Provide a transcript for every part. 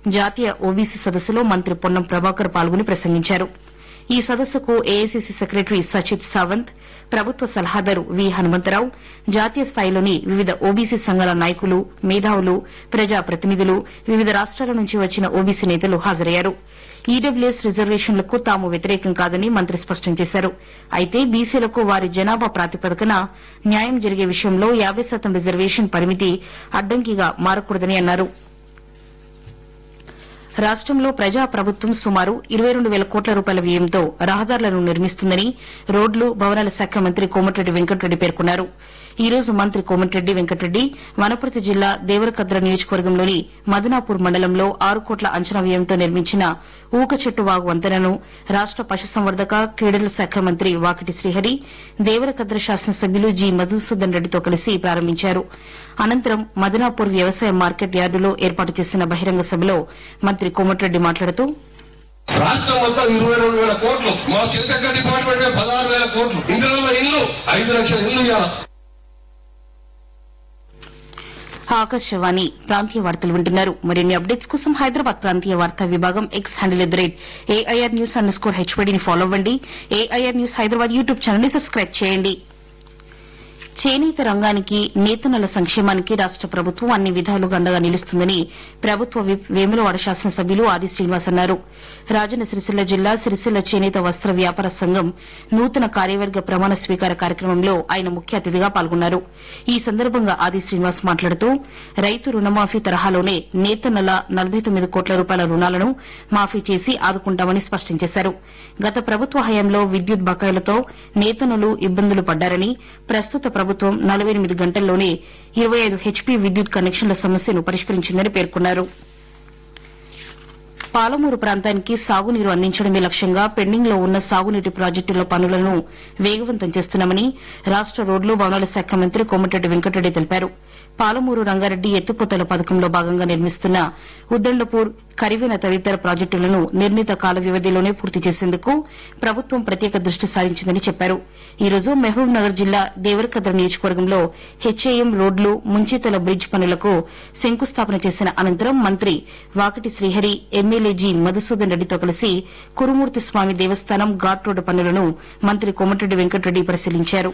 జాతీయ ఓబీసీ సదస్సులో మంత్రి పొన్నం ప్రభాకర్ పాల్గొని ప్రసంగించారు ఈ సదస్సుకు ఏఐసీసీ సెక్రటరీ సచిత్ సావంత్ ప్రభుత్వ సలహాదారు వి హనుమంతరావు జాతీయ స్థాయిలోని వివిధ ఓబీసీ సంఘాల నాయకులు మేధావులు ప్రజాప్రతినిధులు వివిధ రాష్ట్రాల నుంచి వచ్చిన ఓబీసీ నేతలు హాజరయ్యారు ఈడబ్ల్యూఎస్ రిజర్వేషన్లకు తాము వ్యతిరేకం కాదని మంత్రి స్పష్టం చేశారు అయితే బీసీలకు వారి జనాభా ప్రాతిపదికన న్యాయం జరిగే విషయంలో యాబై శాతం రిజర్వేషన్ పరిమితి అడ్డంకిగా మారకూడదని అన్నారు రాష్టంలో ప్రజా ప్రభుత్వం సుమారు ఇరవై రెండు వేల కోట్ల రూపాయల వ్యయంతో రహదారులను నిర్మిస్తుందని రోడ్లు భవనాల శాఖ మంత్రి కోమటిరెడ్డి వెంకటరెడ్డి పేర్కొన్నారు ఈ రోజు మంత్రి కోమటిరెడ్డి వెంకటరెడ్డి వనపర్తి జిల్లా దేవరకద్ర నియోజకవర్గంలోని మదనాపూర్ మండలంలో ఆరు కోట్ల అంచనా వ్యయంతో నిర్మించిన ఊక చెట్టు వాగు వంతెనను రాష్ట పశుసంవర్ధక క్రీడల శాఖ మంత్రి వాకిటి శ్రీహరి దేవరకద్ర శాసనసభ్యులు జి మధుసూదన్ రెడ్డితో కలిసి ప్రారంభించారు అనంతరం మదనాపూర్ వ్యవసాయ మార్కెట్ యార్డులో ఏర్పాటు చేసిన బహిరంగ సభలో మంత్రి కోమటిరెడ్డి మాట్లాడుతూ రాష్ట్రం మొత్తం ఇరవై రెండు వేల కోట్లు మా చింతక్క డిపార్ట్మెంట్ పదహారు వేల కోట్లు ఇందులో ఇల్లు ఐదు లక్షల ఇల్లు ఇవ్వాలి ఆకాశవాణి ప్రాంతీయ వార్తలు వింటున్నారు మరిన్ని అప్డేట్స్ కోసం హైదరాబాద్ ప్రాంతీయ వార్తా విభాగం X handle at the rate AIR news underscore స్కోర్ హెచ్వడిని ఫాలో అవ్వండి AIR news Hyderabad YouTube channel ని సబ్స్క్రైబ్ చేయండి చేనేత రంగానికి నేతన్నల సంక్షేమానికి రాష్ట ప్రభుత్వం అన్ని విధాలుగా అండగా నిలుస్తుందని ప్రభుత్వ విప్ వేములవాడ శాసనసభ్యులు ఆది శ్రీనివాస్ అన్నారు రాజన్న సిరిసిల్ల జిల్లా సిరిసిల్ల చేనేత వస్త్ర వ్యాపార సంఘం నూతన కార్యవర్గ ప్రమాణ స్వీకార కార్యక్రమంలో ఆయన ముఖ్య అతిథిగా పాల్గొన్నారు ఈ సందర్భంగా ఆది శ్రీనివాస్ మాట్లాడుతూ రైతు రుణమాఫీ తరహాలోనే నేతన్నల నలభై తొమ్మిది కోట్ల రూపాయల రుణాలను మాఫీ చేసి ఆదుకుంటామని స్పష్టం చేశారు గత ప్రభుత్వ హయాంలో విద్యుత్ బకాయిలతో నేతనులు ఇబ్బందులు పడ్డారని ప్రస్తుత ప్రభుత్వం నలభై ఎనిమిది గంటల్లోనే ఇరవై ఐదు హెచ్పీ విద్యుత్ కనెక్షన్ల సమస్యను పరిష్కరించిందని పేర్కొన్నారు పాలమూరు ప్రాంతానికి సాగునీరు అందించడమే లక్ష్యంగా పెండింగ్ లో ఉన్న సాగునీటి ప్రాజెక్టుల పనులను వేగవంతం చేస్తున్నామని రాష్ట రోడ్లు భవనాల శాఖ మంత్రి కోమటిరెడ్డి వెంకటరెడ్డి తెలిపారు పాలమూరు రంగారెడ్డి ఎత్తిపోతల పథకంలో భాగంగా నిర్మిస్తున్న ఉద్దండపూర్ కరివెన తదితర ప్రాజెక్టులను నిర్ణీత కాల వ్యవధిలోనే పూర్తి చేసేందుకు ప్రభుత్వం ప్రత్యేక దృష్టి సారించిందని చెప్పారు ఈ రోజు మహబూబ్ నగర్ జిల్లా దేవరకద్ర నియోజకవర్గంలో హెచ్ఏఎం రోడ్లు ముంచితల బ్రిడ్జ్ పనులకు శంకుస్థాపన చేసిన అనంతరం మంత్రి వాకటి శ్రీహరి ఎమ్మెల్యే జి మధుసూదన్ రెడ్డితో కలిసి కురుమూర్తి స్వామి దేవస్థానం ఘాట్ రోడ్డు పనులను మంత్రి కోమటిరెడ్డి వెంకటరెడ్డి పరిశీలించారు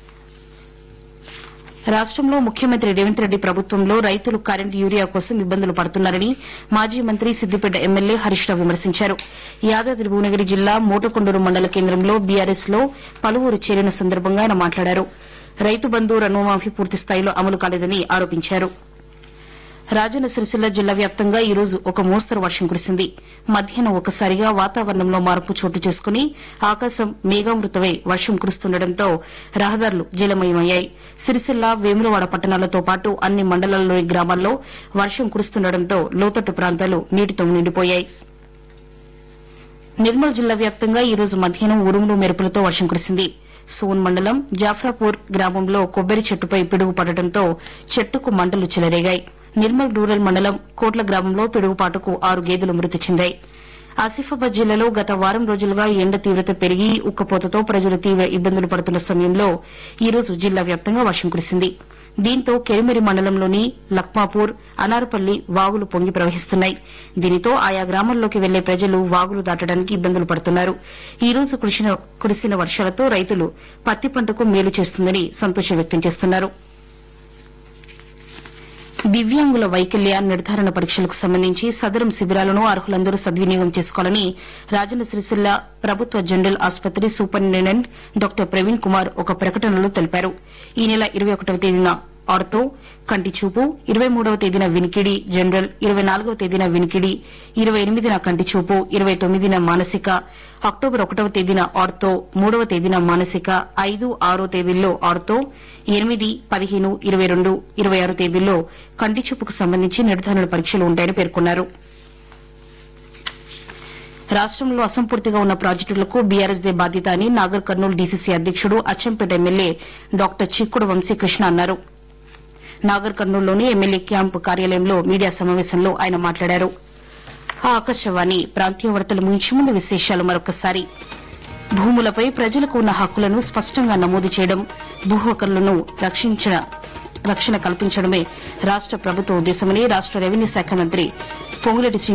రాష్టంలో ముఖ్యమంత్రి రేవంత్ రెడ్డి ప్రభుత్వంలో రైతులు కరెంట్ యూరియా కోసం ఇబ్బందులు పడుతున్నారని మాజీ మంత్రి సిద్దిపేట ఎమ్మెల్యే హరీష్ రావు విమర్శించారు యాదాద్రి భువనగిరి జిల్లా మోటకొండూరు మండల కేంద్రంలో బీఆర్ఎస్ లో పలువురు చేరిన సందర్భంగా ఆయన మాట్లాడారు రైతు బంధు రుణమాఫీ పూర్తి స్థాయిలో అమలు కాలేదని ఆరోపించారు రాజన్న సిరిసిల్ల జిల్లా వ్యాప్తంగా ఈ రోజు ఒక మోస్తరు వర్షం కురిసింది మధ్యాహ్నం ఒకసారిగా వాతావరణంలో మార్పు చోటు చేసుకుని ఆకాశం మేఘామృతమై వర్షం కురుస్తుండటంతో రహదారులు జలమయమయ్యాయి సిరిసిల్ల వేములవాడ పట్టణాలతో పాటు అన్ని మండలాల్లోని గ్రామాల్లో వర్షం కురుస్తుండటంతో లోతట్టు ప్రాంతాలు నీటితో నిండిపోయాయి నిర్మల్ జిల్లా వ్యాప్తంగా ఈ రోజు మధ్యాహ్నం ఉరుములు మెరుపులతో వర్షం కురిసింది సోన్ మండలం జాఫ్రాపూర్ గ్రామంలో కొబ్బరి చెట్టుపై పిడుగు పడటంతో చెట్టుకు మంటలు చెలరేగాయి నిర్మల్ రూరల్ మండలం కోట్ల గ్రామంలో పిడుగుపాటుకు ఆరు గేదెలు మృతి చెందాయి ఆసిఫాబాద్ జిల్లాలో గత వారం రోజులుగా ఎండ తీవ్రత పెరిగి ఉక్కపోతతో ప్రజలు తీవ్ర ఇబ్బందులు పడుతున్న సమయంలో ఈ రోజు జిల్లా వ్యాప్తంగా వర్షం కురిసింది దీంతో కెరిమెరి మండలంలోని లక్మాపూర్ అనారుపల్లి వాగులు పొంగి ప్రవహిస్తున్నాయి దీనితో ఆయా గ్రామాల్లోకి వెళ్లే ప్రజలు వాగులు దాటడానికి ఇబ్బందులు పడుతున్నారు ఈ రోజు కురిసిన కురిసిన వర్షాలతో రైతులు పత్తి పంటకు మేలు చేస్తుందని సంతోషం వ్యక్తం చేస్తున్నారు దివ్యాంగుల వైకల్య నిర్ధారణ పరీక్షలకు సంబంధించి సదరం శిబిరాలను అర్హులందరూ సద్వినియోగం చేసుకోవాలని రాజన్న సిరిసిల్ల ప్రభుత్వ జనరల్ ఆసుపత్రి సూపరింటెండెంట్ డాక్టర్ ప్రవీణ్ కుమార్ ఒక ప్రకటనలో తెలిపారు ఈ నెల ఇరవై ఒకటవ తేదీన ఆర్థో కంటి చూపు ఇరవై మూడవ తేదీన వినికిడి జనరల్ ఇరవై నాలుగవ తేదీన వినికిడి ఇరవై ఎనిమిదిన కంటి చూపు ఇరవై తొమ్మిదిన మానసిక అక్టోబర్ ఒకటవ తేదీన ఆర్థో మూడవ తేదీన మానసిక ఐదు ఆరో తేదీల్లో ఆర్థో ఎనిమిది పదిహేను ఇరవై రెండు ఇరవై ఆరు తేదీల్లో కంటి చూపుకు సంబంధించి నిర్ధారణ పరీక్షలు ఉంటాయని పేర్కొన్నారు రాష్టంలో అసంపూర్తిగా ఉన్న ప్రాజెక్టులకు బీఆర్ఎస్ దే బాధ్యత అని నాగర్ కర్నూలు డీసీసీ అధ్యకుడు అచ్చంపేట ఎమ్మెల్యే డాక్టర్ చిక్కుడు వంశీకృష్ణ అన్నారు నాగర్ కర్నూలులోని ఎమ్మెల్యే క్యాంపు కార్యాలయంలో మీడియా సమావేశంలో ఆయన మాట్లాడారు ఆ ఆకాశవాణి ప్రాంతీయ వార్తలు ముగించే ముందు విశేషాలు మరొకసారి భూములపై ప్రజలకు ఉన్న హక్కులను స్పష్టంగా నమోదు చేయడం భూ హక్కులను రక్షించిన రక్షణ కల్పించడమే రాష్ట ప్రభుత్వ ఉద్దేశమని రాష్ట రెవెన్యూ శాఖ మంత్రి పొంగులేటి శ్రీ